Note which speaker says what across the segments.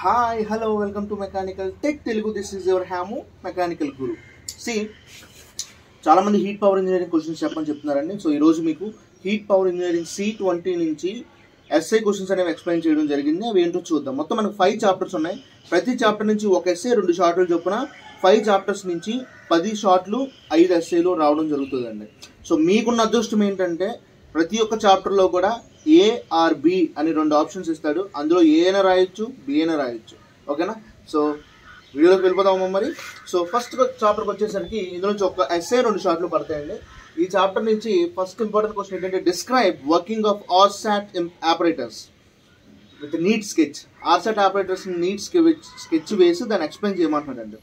Speaker 1: Hi hello welcome to mechanical tech Telugu this is your హ్యాము mechanical guru సి చాలామంది heat power engineering questions చెప్పని చెప్తున్నారండి సో ఈరోజు మీకు heat power engineering C twenty నుంచి ఎస్ఐ క్వశ్చన్స్ అనేవి ఎక్స్ప్లెయిన్ చేయడం జరిగింది అవి ఏంటో చూద్దాం మొత్తం మనకు ఫైవ్ చాప్టర్స్ ఉన్నాయి ప్రతి చాప్టర్ నుంచి ఒక ఎస్ఏ రెండు షార్ట్లు చొప్పున ఫైవ్ చాప్టర్స్ నుంచి పది షార్ట్లు ఐదు ఎస్ఏలు రావడం జరుగుతుందండి సో మీకున్న అదృష్టం ఏంటంటే ప్రతి ఒక్క చాప్టర్లో కూడా ఏ ఆర్ బి అని రెండు ఆప్షన్స్ ఇస్తాడు అందులో ఏ అయినా రాయొచ్చు బి అయినా రాయొచ్చు ఓకేనా సో వీడియోలోకి వెళ్ళిపోదామా మరి సో ఫస్ట్ చాప్టర్కి వచ్చేసరికి ఇందులో నుంచి ఒక ఎస్ఏ రెండు షార్ట్లు పడతాయండి ఈ చాప్టర్ నుంచి ఫస్ట్ ఇంపార్టెంట్ క్వశ్చన్ ఏంటంటే describe working of Orsat apparatus with neat sketch Orsat apparatus neat sketch వేసి దాన్ని ఎక్స్ప్లెయిన్ చేయమంటున్నాడండి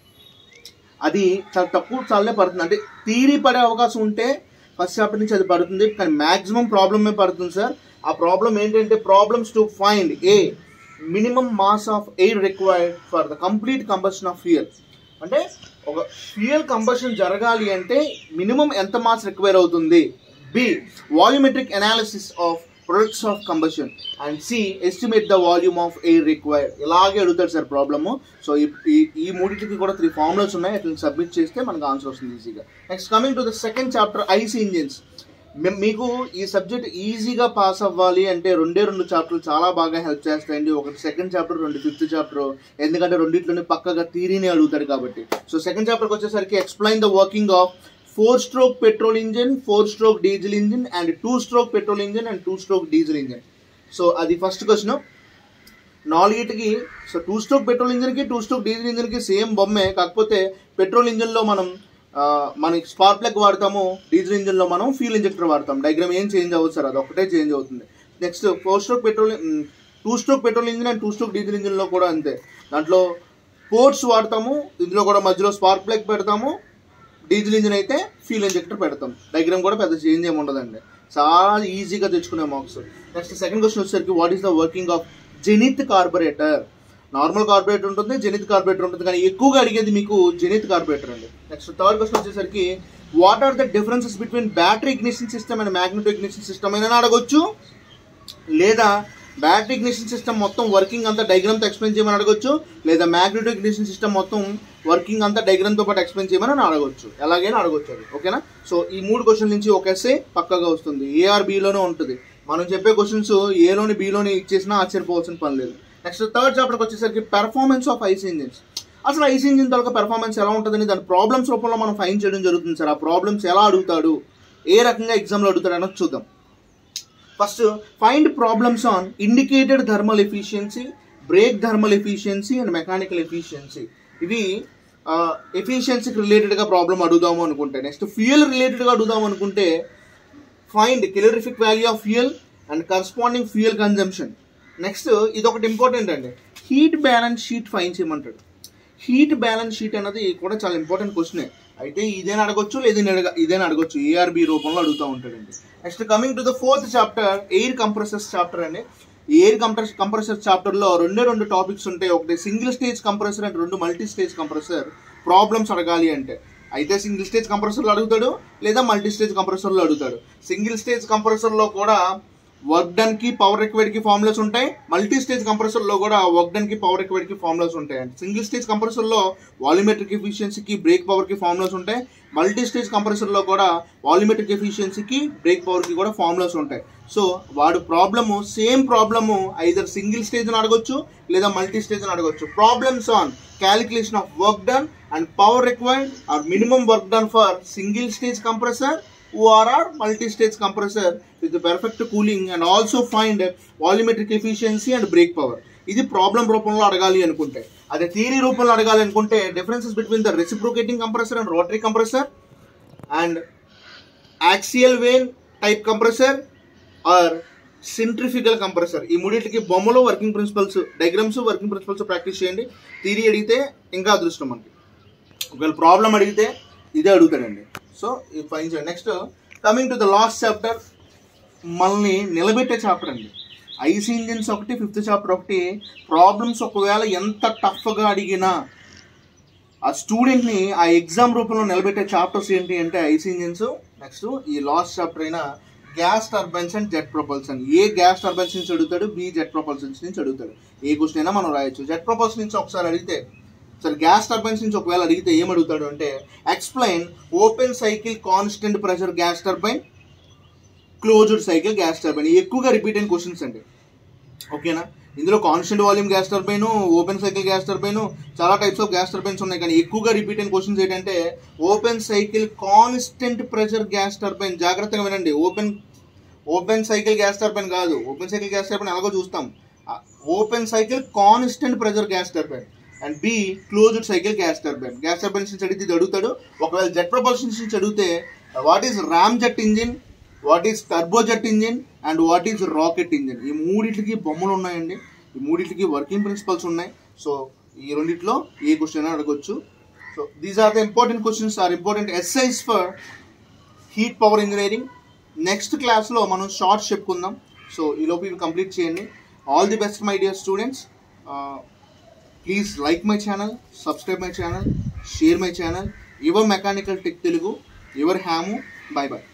Speaker 1: అది చాలా తక్కువ చాలనే పడుతుంది అంటే థీరీ పడే అవకాశం ఉంటే ఫస్ట్ చాప్టర్ నుంచి అది పడుతుంది కానీ మాక్సిమం ప్రాబ్లమే పడుతుంది సార్ ఆ ప్రాబ్లం ఏంటంటే problems to find a minimum mass of air required for the complete combustion of fuel అంటే ఒక ఫ్యూయల్ కంబషన్ జరగాలి అంటే మినిమం ఎంత మాస్ రిక్వైర్ అవుతుంది B volumetric analysis of products of combustion and C estimate the volume of air required ఇలాగే అడుగుతాడు sir problem so ఈ ఈ మూడింటికి కూడా త్రీ ఫార్ములాస్ ఉన్నాయి అట్లా సబ్మిట్ చేస్తే మనకు ఆన్సర్ వస్తుంది ఈజీగా next coming to the second chapter IC engines మీకు ఈ సబ్జెక్ట్ ఈజీగా పాస్ అవ్వాలి అంటే రెండే రెండు చాప్టర్లు చాలా బాగా హెల్ప్ చేస్తాయండి ఒకటి సెకండ్ చాప్టర్ రెండు ఫిఫ్త్ చాప్టర్ ఎందుకంటే రెండిట్లోనే పక్కగా థీరీని అడుగుతాడు కాబట్టి సో సెకండ్ చాప్టర్కి వచ్చేసరికి explain the working of four stroke petrol engine four stroke diesel engine and two stroke petrol engine and two stroke diesel engine so అది ఫస్ట్ క్వశ్చన్ నాలుగిటికి సో టూ స్ట్రోక్ పెట్రోల్ ఇంజిన్కి two stroke diesel ఇంజిన్కి same బొమ్మే కాకపోతే petrol ఇంజిన్లో మనం మనకి spark plug వాడతాము డీజిల్ ఇంజిన్లో మనం ఫ్యూల్ ఇంజెక్టర్ వాడతాం డయాగ్రామ్ ఏం చేంజ్ అవ్వదు సార్ అది ఒకటే చేంజ్ అవుతుంది next four stroke petrol two stroke petrol engine and two stroke diesel ఇంజిన్లో కూడా అంతే దాంట్లో పోర్ట్స్ వాడతాము ఇందులో కూడా మధ్యలో స్పార్క్ ప్లగ్ పెడతాము డీజిల్ ఇంజిన్ అయితే ఫ్యూల్ ఇంజెక్టర్ పెడతాం డయాగ్రామ్ కూడా పెద్ద చేంజ్ ఏమి ఉండదండి చాలా ఈజీగా తెచ్చుకునే మార్క్స్ నెక్స్ట్ సెకండ్ క్వశ్చన్ వచ్చేసరికి what is the working of zenith carburettor normal carburettor ఉంటుంది జెనిత్ కార్బొరేటర్ ఉంటుంది కానీ ఎక్కువగా అడిగేది మీకు జెనిత్ కార్బొరేటర్ అండి నెక్స్ట్ థర్డ్ క్వశ్చన్ వచ్చేసరికి what are the differences between battery ignition system and magneto ignition system అయినా అడగొచ్చు లేదా బ్యాటరీ ఇగ్నిషన్ సిస్టమ్ మొత్తం వర్కింగ్ అంతా డయాగ్రామ్తో ఎక్స్ప్లెయిన్ చేయమని అడగొచ్చు లేదా మ్యాగ్నెటో ఇగ్నిషన్ సిస్టమ్ మొత్తం వర్కింగ్ అంతా డయాగ్రామ్తో పాటు ఎక్స్ప్లెయిన్ చేయమని అడగొచ్చు ఎలాగైనా అడగొచ్చు అది ఓకేనా సో ఈ మూడు క్వశ్చన్ నుంచి ఒక ఎస్ఏ పక్కగా వస్తుంది ఏఆర్ బిలోనే ఉంటుంది మనం చెప్పే క్వశ్చన్స్ ఏలోని బిలోని ఇచ్చేసినా ఆశ్చర్యపోవాల్సిన పని లేదు నెక్స్ట్ థర్డ్ చాప్టర్కి వచ్చేసరికి పెర్ఫార్మెన్స్ ఆఫ్ ఐస్ ఇంజిన్స్ అసలు ఐస్ ఇంజిన్ తాలూకా పెర్ఫార్మెన్స్ ఎలా ఉంటుందని దాని ప్రాబ్లమ్స్ రూపంలో మనం ఫైన్ చేయడం జరుగుతుంది సార్ ఆ ప్రాబ్లమ్స్ ఎలా అడుగుతాడు ఏ రకంగా ఎగ్జామ్లో అడుగుతాడు అనేది చూద్దాం first find problems on indicated thermal efficiency brake thermal efficiency and mechanical efficiency ఇవి ఎఫిషియన్సీకి రిలేటెడ్గా ప్రాబ్లం అడుగుదాము అనుకుంటే నెక్స్ట్ ఫ్యూయల్ రిలేటెడ్గా అడుగుదాము అనుకుంటే find calorific value of fuel and corresponding fuel consumption next ఇది ఒకటి ఇంపార్టెంట్ అండి హీట్ బ్యాలెన్స్ షీట్ ఫైన్ చేయమంటాడు హీట్ బ్యాలెన్స్ షీట్ అనేది కూడా చాలా ఇంపార్టెంట్ క్వశ్చనే అయితే ఇదేనా అడగొచ్చు లేదా ఇదేనా అడగొచ్చు ఏఆర్బి రూపంలో అడుగుతూ ఉంటాడండి next coming to the fourth chapter air compressors chapter అండి ఎయిర్ కంప్రెస్ కంప్రెసర్ చాప్టర్లో రెండే రెండు టాపిక్స్ ఉంటాయి ఒకటి సింగిల్ స్టేజ్ కంప్రెసర్ అండ్ రెండు మల్టీ స్టేజ్ కంప్రెసర్ ప్రాబ్లమ్స్ అడగాలి అంటే అయితే సింగిల్ స్టేజ్ కంప్రెసర్లో అడుగుతాడు లేదా మల్టీ స్టేజ్ కంప్రెసర్లో అడుగుతాడు సింగిల్ స్టేజ్ కంప్రెసర్లో కూడా వర్క్ డన్ కి పవర్ రిక్వైర్డ్ కి ఫార్ములాస్ ఉంటాయి మల్టీ స్టేజ్ కంప్రెసర్ లో కూడా వర్క్ డన్ కి పవర్ రిక్వైర్డ్ కి ఫార్ములాస్ ఉంటాయి అండి సింగిల్ స్టేజ్ కంప్రెసర్ లో వాల్యూమెట్రిక్ ఎఫిషియన్సీకి బ్రేక్ పవర్ కి ఫార్ములాస్ ఉంటాయి మల్టీ స్టేజ్ కంప్రెసర్ లో కూడా వాల్యూమెట్రిక్ ఎఫిషియన్సీకి బ్రేక్ పవర్ కి కూడా ఫార్ములాస్ ఉంటాయి సో వాడు problem same problem either single stage అని అడగొచ్చు లేదా మల్టీ స్టేజ్ అని అడగొచ్చు problems on calculation of work done and power required or minimum work done for single stage compressor ORR multi-stage compressor with the perfect cooling and also find volumetric efficiency and brake power. ఇది problem రూపంలో అడగాలి అనుకుంటే అదే theory రూపంలో అడగాలి అనుకుంటే differences between the reciprocating compressor and rotary compressor and axial vane type compressor or centrifugal compressor ఈ మూడింటికి బొమ్మలో working principles diagrams working principles practice చేయండి థియరీ అడిగితే ఇంకా అదృష్టం మనకి ఒకవేళ ప్రాబ్లం అడిగితే ఇదే అడుగుతాడండి సో ఇది ఫైన్ చేయండి next coming to the last chapter మనల్ని నిలబెట్టే చాప్టర్ అండి ఐసీ ఇంజిన్స్ ఒకటి ఫిఫ్త్ చాప్టర్ ఒకటి ప్రాబ్లమ్స్ ఒకవేళ ఎంత టఫ్గా అడిగినా ఆ స్టూడెంట్ని ఆ ఎగ్జామ్ రూపంలో నిలబెట్టే చాప్టర్స్ ఏంటి అంటే ఐసీ ఇంజిన్స్ నెక్స్ట్ ఈ లాస్ట్ చాప్టర్ అయిన gas turbines and jet propulsion A gas turbines నుంచి అడుగుతాడు బి జెట్ ప్రొపల్సన్స్ నుంచి అడుగుతాడు ఏ క్వశ్చన్ అయినా మనం రాయొచ్చు జెట్ ప్రొపల్సన్ నుంచి ఒకసారి అడిగితే సరే గ్యాస్ టర్బైన్స్ నుంచి ఒకవేళ అడిగితే ఏం అడుగుతాడు అంటే explain open cycle constant pressure gas turbine closed cycle gas turbine ఎక్కువగా రిపీట్ అయిన క్వశ్చన్స్ అండి ఓకేనా ఇందులో constant volume gas turbine open cycle gas turbine చాలా టైప్స్ ఆఫ్ గ్యాస్ టర్బైన్స్ ఉన్నాయి కానీ ఎక్కువగా రిపీట్ అయిన క్వశ్చన్స్ ఏంటంటే open cycle constant pressure gas turbine జాగ్రత్తగా వినండి open open cycle gas turbine కాదు ఓపెన్ సైకిల్ గ్యాస్ టర్బైన్ ఎలాగో చూస్తాం open cycle constant pressure gas turbine and be closed cycle gas turbine gas turbines నుంచి అడిగితే ఇది అడుగుతాడు ఒకవేళ జెట్ ప్రొపల్షన్ నుంచి అడిగితే what is ram jet engine what is turbojet engine and what is rocket engine ఈ మూడింటికి బొమ్మలు ఉన్నాయండి ఈ మూడింటికి వర్కింగ్ ప్రిన్సిపల్స్ ఉన్నాయి సో ఈ రెండిట్లో ఏ క్వశ్చన్ అయినా అడగొచ్చు so these are the important questions are important ఎస్ఐస్ for heat power engineering next క్లాస్లో మనం షార్ట్స్ చెప్పుకుందాం సో ఈలోపు ఇవి కంప్లీట్ చేయండి all the best my dear students please like my channel subscribe my channel share my channel your mechanical tech Telugu your హ్యాము bye by